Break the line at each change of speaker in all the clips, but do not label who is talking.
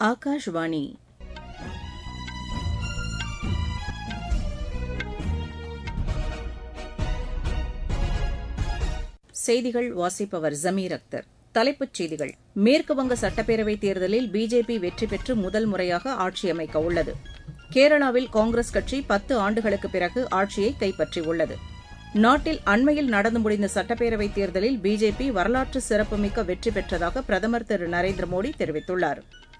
ஆகாஷ்வாணி செய்திகள் வாசிப்பவர் ஜமீர் அக்தர் தலைப்புச் செய்திகள் மேற்குவங்க சட்டப்பேரவைத் தேர்தலில் பிஜேபி வெற்றி பெற்று முதல் முறையாக ஆட்சி அமைக்க உள்ளது கேரளாவில் காங்கிரஸ் கட்சி பத்து ஆண்டுகளுக்குப் பிறகு ஆட்சியை கைப்பற்றியுள்ளது நாட்டில் அண்மையில் நடந்து முடிந்த சட்டப்பேரவைத் தேர்தலில் பிஜேபி வரலாற்று சிறப்புமிக்க வெற்றி பெற்றதாக பிரதமர் திரு நரேந்திர மோடி தெரிவித்துள்ளார்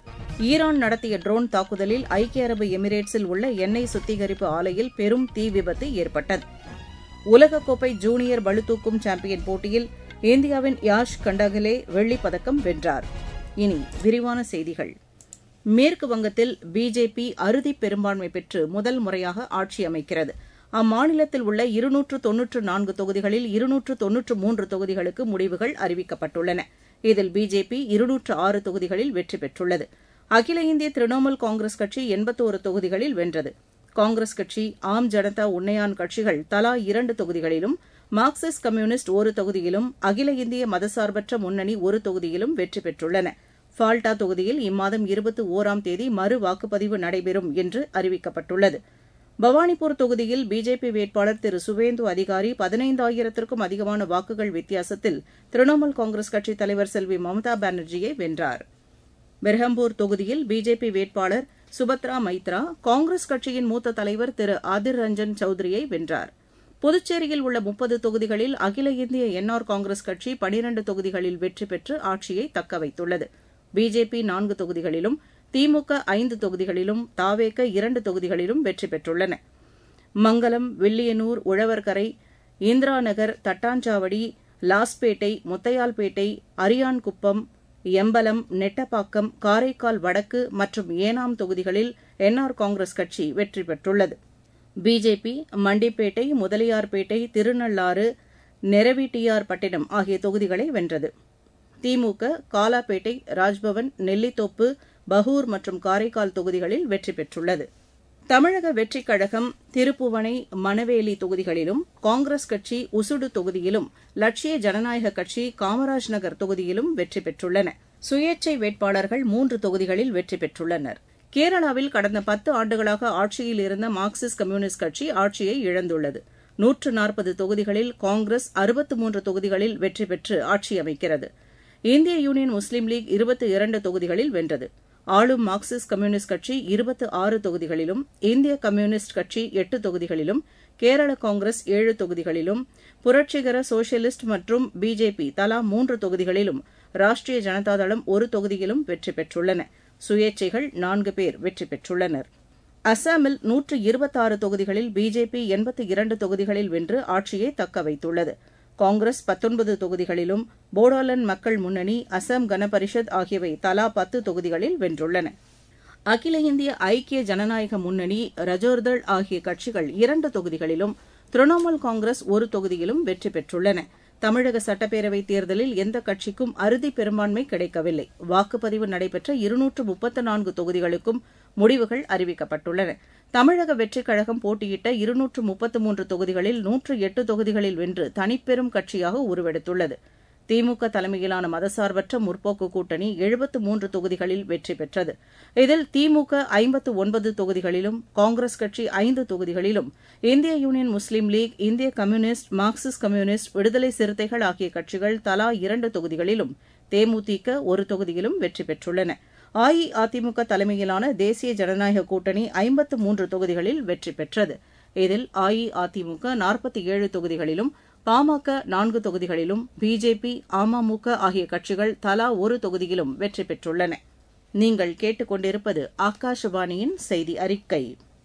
ஈரான் நடத்திய ட்ரோன் தாக்குதலில் ஐக்கிய அரபு எமிரேட்ஸில் உள்ள எண்ணெய் சுத்திகரிப்பு ஆலையில் பெரும் தீ விபத்து ஏற்பட்டது உலகக்கோப்பை ஜூனியர் பளுதூக்கும் சாம்பியன் போட்டியில் இந்தியாவின் யாஷ் கண்டகலே வெள்ளிப் பதக்கம் வென்றார் இனி விரிவான செய்திகள் மேற்கு வங்கத்தில் பிஜேபி அறுதி பெரும்பான்மை பெற்று முதல் முறையாக ஆட்சி அமைக்கிறது அம்மாநிலத்தில் உள்ள இருநூற்று தொன்னூற்று நான்கு தொகுதிகளில் இருநூற்று தொன்னூற்று மூன்று தொகுதிகளுக்கு முடிவுகள் அறிவிக்கப்பட்டுள்ளன இதில் பிஜேபி இருநூற்று ஆறு தொகுதிகளில் வெற்றி பெற்றுள்ளது அகில இந்திய திரிணாமுல் காங்கிரஸ் கட்சி எண்பத்தோரு தொகுதிகளில் வென்றது காங்கிரஸ் கட்சி ஆம் ஜனதா உன்னயான் கட்சிகள் தலா இரண்டு தொகுதிகளிலும் மார்க்சிஸ்ட் கம்யூனிஸ்ட் ஒரு தொகுதியிலும் அகில இந்திய மதசார்பற்ற முன்னணி ஒரு தொகுதியிலும் வெற்றி பெற்றுள்ளன ஃபால்டா தொகுதியில் இம்மாதம் இருபத்தி ஒராம் தேதி மறு வாக்குப்பதிவு நடைபெறும் என்று அறிவிக்கப்பட்டுள்ளது பவானிபூர் தொகுதியில் பிஜேபி வேட்பாளர் திரு சுவேந்து அதிகாரி பதினைந்தாயிரத்திற்கும் அதிகமான வாக்குகள் வித்தியாசத்தில் திரிணாமுல் காங்கிரஸ் கட்சித் தலைவர் செல்வி மம்தா பானர்ஜியை வென்றார் பெர்ஹம்பூர் தொகுதியில் பிஜேபி வேட்பாளர் சுபத்ரா மைத்ரா காங்கிரஸ் கட்சியின் மூத்த தலைவர் திரு ஆதிர் ரஞ்சன் சௌத்ரியை வென்றார் புதுச்சேரியில் உள்ள முப்பது தொகுதிகளில் அகில இந்திய என்ஆர் காங்கிரஸ் கட்சி பனிரண்டு தொகுதிகளில் வெற்றி பெற்று ஆட்சியை தக்கவைத்துள்ளது பிஜேபி நான்கு தொகுதிகளிலும் திமுக ஐந்து தொகுதிகளிலும் தாவேக இரண்டு தொகுதிகளிலும் வெற்றி பெற்றுள்ளன மங்கலம் வில்லியனூர் உழவர்கரை இந்திரா நகர் தட்டாஞ்சாவடி லாஸ்பேட்டை முத்தையால்பேட்டை அரியான்குப்பம் எம்பலம் நெட்டப்பாக்கம் காரைக்கால் வடக்கு மற்றும் ஏனாம் தொகுதிகளில் என்ஆர் காங்கிரஸ் கட்சி வெற்றி பெற்றுள்ளது பிஜேபி மண்டிப்பேட்டை முதலியார்பேட்டை திருநள்ளாறு நெரவிட்டியார்பட்டினம் ஆகிய தொகுதிகளை வென்றது திமுக காலாப்பேட்டை ராஜ்பவன் நெல்லித்தோப்பு பகூர் மற்றும் காரைக்கால் தொகுதிகளில் வெற்றி பெற்றுள்ளது தமிழக வெற்றிக் கழகம் திருப்புவனை மணவேலி தொகுதிகளிலும் காங்கிரஸ் கட்சி உசுடு தொகுதியிலும் லட்சிய ஜனநாயக கட்சி காமராஜ் நகர் தொகுதியிலும் வெற்றி பெற்றுள்ளன சுயேச்சை வேட்பாளர்கள் மூன்று தொகுதிகளில் வெற்றி பெற்றுள்ளனர் கேரளாவில் கடந்த பத்து ஆண்டுகளாக ஆட்சியில் இருந்த மார்க்சிஸ்ட் கம்யூனிஸ்ட் கட்சி ஆட்சியை இழந்துள்ளது நூற்று நாற்பது தொகுதிகளில் காங்கிரஸ் அறுபத்து மூன்று தொகுதிகளில் வெற்றி பெற்று ஆட்சி அமைக்கிறது இந்திய யூனியன் முஸ்லீம் லீக் இருபத்தி இரண்டு தொகுதிகளில் வென்றது ஆளும் மார்க்சிஸ்ட் கம்யூனிஸ்ட் கட்சி இருபத்து ஆறு தொகுதிகளிலும் இந்திய கம்யூனிஸ்ட் கட்சி எட்டு தொகுதிகளிலும் கேரள காங்கிரஸ் ஏழு தொகுதிகளிலும் புரட்சிகர சோசியலிஸ்ட் மற்றும் பிஜேபி தலா மூன்று தொகுதிகளிலும் ராஷ்டிரிய ஜனதாதளம் ஒரு தொகுதியிலும் வெற்றி பெற்றுள்ளன சுயேச்சைகள் நான்கு பேர் வெற்றி பெற்றுள்ளனர் அஸ்ஸாமில் நூற்று இருபத்தாறு தொகுதிகளில் பிஜேபி எண்பத்தி இரண்டு தொகுதிகளில் வென்று ஆட்சியை தக்க வைத்துள்ளது காங்கிரஸ் பத்தொன்பது தொகுதிகளிலும் போடோலாந்து மக்கள் முன்னணி அசாம் கனபரிஷத் ஆகியவை தலா பத்து தொகுதிகளில் வென்றுள்ளன அகில இந்திய ஐக்கிய ஜனநாயக முன்னணி ரஜோர்தள் ஆகிய கட்சிகள் இரண்டு தொகுதிகளிலும் திரிணாமுல் காங்கிரஸ் ஒரு தொகுதியிலும் வெற்றி பெற்றுள்ளன தமிழக சட்டப்பேரவைத் தேர்தலில் எந்த கட்சிக்கும் அறுதி பெரும்பான்மை கிடைக்கவில்லை வாக்குப்பதிவு நடைபெற்ற இருநூற்று முப்பத்து நான்கு தொகுதிகளுக்கும் முடிவுகள் அறிவிக்கப்பட்டுள்ளன தமிழக வெற்றிக் கழகம் போட்டியிட்ட இருநூற்று முப்பத்து மூன்று தொகுதிகளில் நூற்று எட்டு தொகுதிகளில் வென்று தனிப்பெரும் கட்சியாக உருவெடுத்துள்ளது திமுக தலைமையிலான மதசார்பற்ற முற்போக்கு கூட்டணி எழுபத்து மூன்று தொகுதிகளில் வெற்றி பெற்றது இதில் திமுக ஐம்பத்து ஒன்பது தொகுதிகளிலும் காங்கிரஸ் கட்சி ஐந்து தொகுதிகளிலும் இந்திய யூனியன் முஸ்லீம் லீக் இந்திய Communist Marxist Communist Viduthalai Siruthaigal ஆகிய கட்சிகள் தலா இரண்டு தொகுதிகளிலும் தேமுதிக ஒரு தொகுதியிலும் வெற்றி பெற்றுள்ளன அஇஅதிமுக தலைமையிலான தேசிய ஜனநாயக கூட்டணி ஐம்பத்து மூன்று தொகுதிகளில் வெற்றி பெற்றது இதில் அஇஅதிமுக நாற்பத்தி ஏழு தொகுதிகளிலும் பாமக நான்கு தொகுதிகளிலும் பிஜேபி அமமுக ஆகிய கட்சிகள் தலா ஒரு தொகுதியிலும் வெற்றி பெற்றுள்ளன நீங்கள் கேட்டுக்கொண்டிருப்பது ஆகாஷவாணியின் செய்தி அறிக்கை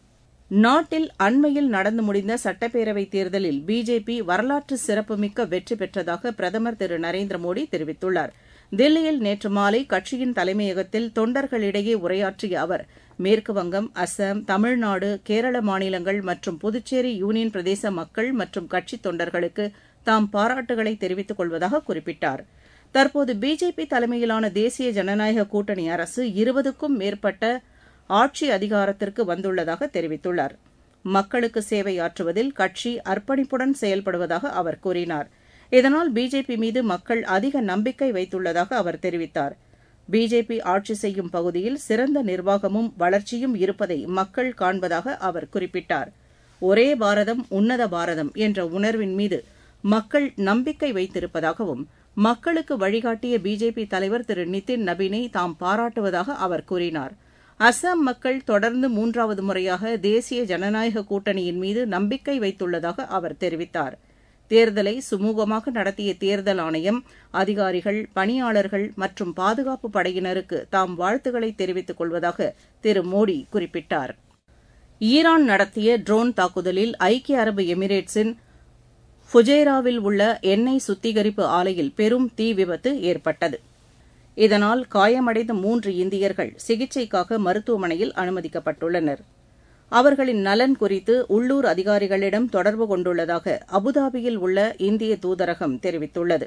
நாட்டில் அண்மையில் நடந்து முடிந்த சட்டப்பேரவைத் தேர்தலில் பிஜேபி வரலாற்று சிறப்புமிக்க வெற்றி பெற்றதாக பிரதமர் திரு நரேந்திர மோடி தெரிவித்துள்ளார் தில்லியில் நேற்று மாலை கட்சியின் தலைமையகத்தில் தொண்டர்களிடையே உரையாற்றிய அவர் மேற்குவங்கம் அஸ்ஸாம் தமிழ்நாடு கேரள மாநிலங்கள் மற்றும் புதுச்சேரி யூனியன் பிரதேச மக்கள் மற்றும் கட்சித் தொண்டர்களுக்கு தாம் பாராட்டுகளை தெரிவித்துக் கொள்வதாக குறிப்பிட்டார் தற்போது பிஜேபி தலைமையிலான தேசிய ஜனநாயக கூட்டணி அரசு இருபதுக்கும் மேற்பட்ட ஆட்சி அதிகாரத்திற்கு வந்துள்ளதாக தெரிவித்துள்ளார் மக்களுக்கு சேவையாற்றுவதில் கட்சி அர்ப்பணிப்புடன் செயல்படுவதாக அவர் கூறினார் இதனால் பிஜேபி மீது மக்கள் அதிக நம்பிக்கை வைத்துள்ளதாக அவர் தெரிவித்தார் பிஜேபி ஆட்சி செய்யும் பகுதியில் சிறந்த நிர்வாகமும் வளர்ச்சியும் இருப்பதை மக்கள் காண்பதாக அவர் குறிப்பிட்டார் ஒரே பாரதம் உன்னத பாரதம் என்ற உணர்வின் மீது மக்கள் நம்பிக்கை வைத்திருப்பதாகவும் மக்களுக்கு வழிகாட்டிய பிஜேபி தலைவர் திரு நிதின் நபீனை தாம் பாராட்டுவதாக அவர் கூறினார் அஸ்ஸாம் மக்கள் தொடர்ந்து மூன்றாவது முறையாக தேசிய ஜனநாயக கூட்டணியின் மீது நம்பிக்கை வைத்துள்ளதாக அவர் தெரிவித்தார் தேர்தலை சுமூகமாக நடத்திய தேர்தல் ஆணையம் அதிகாரிகள் பணியாளர்கள் மற்றும் பாதுகாப்பு படையினருக்கு தாம் வாழ்த்துக்களை தெரிவித்துக் கொள்வதாக திரு மோடி குறிப்பிட்டார் ஈரான் நடத்திய ட்ரோன் தாக்குதலில் ஐக்கிய அரபு எமிரேட்ஸின் ஃபுஜேராவில் உள்ள எண்ணெய் சுத்திகரிப்பு ஆலையில் பெரும் தீ விபத்து ஏற்பட்டது இதனால் காயமடைந்த மூன்று இந்தியர்கள் சிகிச்சைக்காக மருத்துவமனையில் அனுமதிக்கப்பட்டுள்ளனர் அவர்களின் நலன் குறித்து உள்ளூர் அதிகாரிகளிடம் தொடர்பு கொண்டுள்ளதாக அபுதாபியில் உள்ள இந்திய தூதரகம் தெரிவித்துள்ளது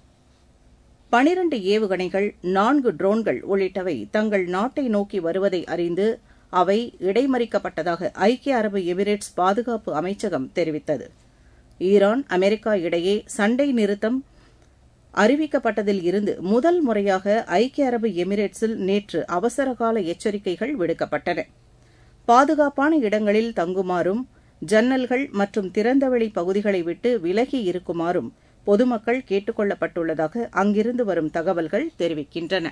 பனிரண்டு ஏவுகணைகள் நான்கு ட்ரோன்கள் உள்ளிட்டவை தங்கள் நாட்டை நோக்கி வருவதை அறிந்து அவை இடைமறிக்கப்பட்டதாக ஐக்கிய அரபு எமிரேட்ஸ் பாதுகாப்பு அமைச்சகம் தெரிவித்தது ஈரான் அமெரிக்கா இடையே சண்டை நிறுத்தம் அறிவிக்கப்பட்டதில் இருந்து முதல் முறையாக ஐக்கிய அரபு எமிரேட்ஸில் நேற்று அவசரகால எச்சரிக்கைகள் விடுக்கப்பட்டன பாதுகாப்பான இடங்களில் தங்குமாறும் ஜன்னல்கள் மற்றும் திறந்தவெளி பகுதிகளை விட்டு விலகி இருக்குமாறும் பொதுமக்கள் கேட்டுக் கொள்ளப்பட்டுள்ளதாக அங்கிருந்து வரும் தகவல்கள் தெரிவிக்கின்றன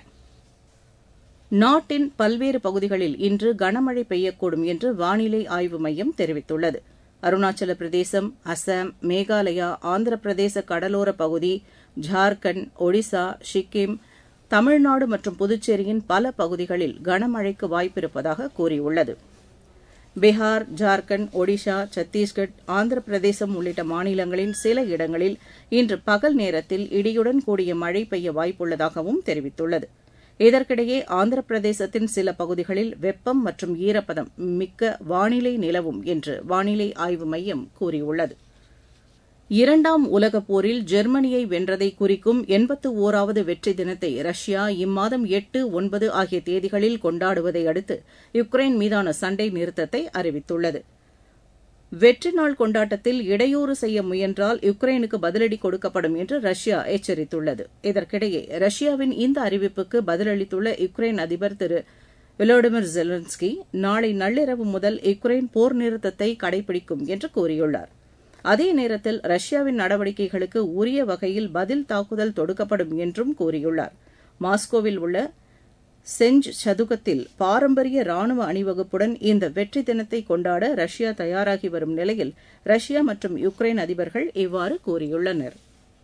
நாட்டின் பல்வேறு பகுதிகளில் இன்று கனமழை பெய்யக்கூடும் என்று வானிலை ஆய்வு மையம் தெரிவித்துள்ளது அருணாச்சல பிரதேசம் அசாம் மேகாலயா ஆந்திர பிரதேச கடலோர பகுதி ஜார்க்கண்ட் ஒடிசா சிக்கிம் தமிழ்நாடு மற்றும் புதுச்சேரியின் பல பகுதிகளில் கனமழைக்கு வாய்ப்பிருப்பதாக கூறியுள்ளது பீகார் ஜார்க்கண்ட் ஒடிஷா சத்தீஸ்கட் ஆந்திர பிரதேசம் உள்ளிட்ட மாநிலங்களின் சில இடங்களில் இன்று பகல் நேரத்தில் இடியுடன் கூடிய மழை பெய்ய வாய்ப்புள்ளதாகவும் தெரிவித்துள்ளது இதற்கிடையே ஆந்திர பிரதேசத்தின் சில பகுதிகளில் வெப்பம் மற்றும் ஈரப்பதம் மிக்க வானிலை நிலவும் என்று வானிலை ஆய்வு மையம் கூறியுள்ளது இரண்டாம் உலகப் போரில் ஜெர்மனியை வென்றதை குறிக்கும் எண்பத்து ஓராவது வெற்றி தினத்தை ரஷ்யா இம்மாதம் எட்டு ஒன்பது ஆகிய தேதிகளில் கொண்டாடுவதை அடுத்து யுக்ரைன் மீதான சண்டை நிறுத்தத்தை அறிவித்துள்ளது வெற்றி நாள் கொண்டாட்டத்தில் இடையூறு செய்ய முயன்றால் யுக்ரைனுக்கு பதிலடி கொடுக்கப்படும் என்று ரஷ்யா எச்சரித்துள்ளது இதற்கிடையே ரஷ்யாவின் இந்த அறிவிப்புக்கு பதிலளித்துள்ள யுக்ரைன் அதிபர் திரு விளோடிமிர் ஜெலன்ஸ்கி நாளை நள்ளிரவு முதல் யுக்ரைன் போர் நிறுத்தத்தை கடைபிடிக்கும் என்று கூறியுள்ளார் அதே நேரத்தில் ரஷ்யாவின் நடவடிக்கைகளுக்கு உரிய வகையில் பதில் தாக்குதல் தொடுக்கப்படும் என்றும் கூறியுள்ளார் மாஸ்கோவில் உள்ள செஞ்ச் சதுக்கத்தில் பாரம்பரிய ராணுவ அணிவகுப்புடன் இந்த வெற்றி தினத்தை கொண்டாட ரஷ்யா தயாராகி வரும் நிலையில் ரஷ்யா மற்றும் யுக்ரைன் அதிபர்கள் இவ்வாறு கூறியுள்ளனர்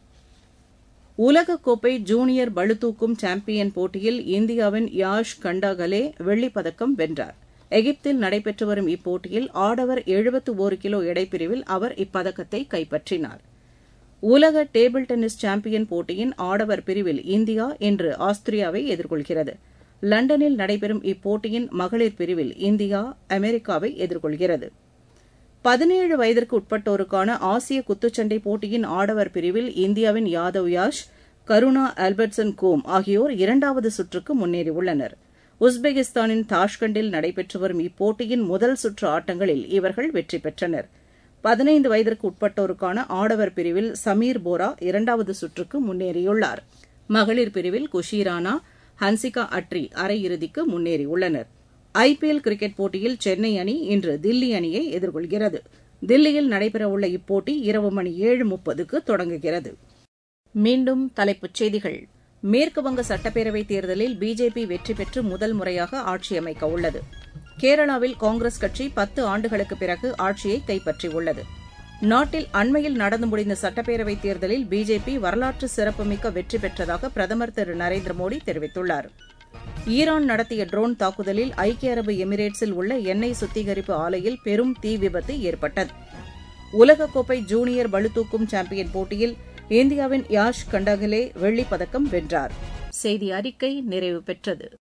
உலகக்கோப்பை ஜூனியர் பளுதூக்கும் சாம்பியன் போட்டியில் இந்தியாவின் யாஷ் கண்டாகலே வெள்ளிப்பதக்கம் வென்றார் எகிப்தில் நடைபெற்று வரும் இப்போட்டியில் ஆடவர் எழுபத்து ஒரு கிலோ எடைப்பிரிவில் அவர் இப்பதக்கத்தை கைப்பற்றினார் உலக டேபிள் டென்னிஸ் சாம்பியன் போட்டியின் ஆடவர் பிரிவில் இந்தியா இன்று ஆஸ்திரியாவை எதிர்கொள்கிறது லண்டனில் நடைபெறும் இப்போட்டியின் மகளிர் பிரிவில் இந்தியா அமெரிக்காவை எதிர்கொள்கிறது பதினேழு வயதிற்கு உட்பட்டோருக்கான ஆசிய குத்துச்சண்டை போட்டியின் ஆடவர் பிரிவில் இந்தியாவின் யாதவ் யாஷ் கருணா ஆல்பர்ட்சன் கோம் ஆகியோர் இரண்டாவது சுற்றுக்கு முன்னேறியுள்ளனர் உஸ்பெகிஸ்தானின் தாஷ்கண்டில் நடைபெற்று வரும் இப்போட்டியின் முதல் சுற்று ஆட்டங்களில் இவர்கள் வெற்றி பெற்றனர் பதினைந்து வயதிற்கு உட்பட்டோருக்கான ஆடவர் பிரிவில் சமீர் போரா இரண்டாவது சுற்றுக்கு முன்னேறியுள்ளார் மகளிர் பிரிவில் குஷி ராணா ஹன்சிகா அட்ரி அரையிறுதிக்கு முன்னேறியுள்ளனர் ஐபிஎல் கிரிக்கெட் போட்டியில் சென்னை அணி இன்று தில்லி அணியை எதிர்கொள்கிறது தில்லியில் நடைபெறவுள்ள இப்போட்டி இரவு மணி ஏழு முப்பதுக்கு தொடங்குகிறது மீண்டும் தலைப்புச் செய்திகள் மேற்குவங்க சட்டப்பேரவைத் தேர்தலில் பிஜேபி வெற்றி பெற்று முதல் முறையாக ஆட்சி அமைக்க உள்ளது கேரளாவில் காங்கிரஸ் கட்சி பத்து ஆண்டுகளுக்கு பிறகு ஆட்சியை கைப்பற்றியுள்ளது நாட்டில் அண்மையில் நடந்து முடிந்த சட்டப்பேரவைத் தேர்தலில் பிஜேபி வரலாற்று சிறப்புமிக்க வெற்றி பெற்றதாக பிரதமர் திரு நரேந்திர மோடி தெரிவித்துள்ளார் ஈரான் நடத்திய ட்ரோன் தாக்குதலில் ஐக்கிய அரபு எமிரேட்ஸில் உள்ள எண்ணெய் சுத்திகரிப்பு ஆலையில் பெரும் தீ விபத்து ஏற்பட்டது உலகக்கோப்பை ஜூனியர் பளுதூக்கும் சாம்பியன் போட்டியில் இந்தியாவின் யாஷ் கண்டாகலே வெள்ளிப் பதக்கம் வென்றார் செய்தி அறிக்கை நிறைவு பெற்றது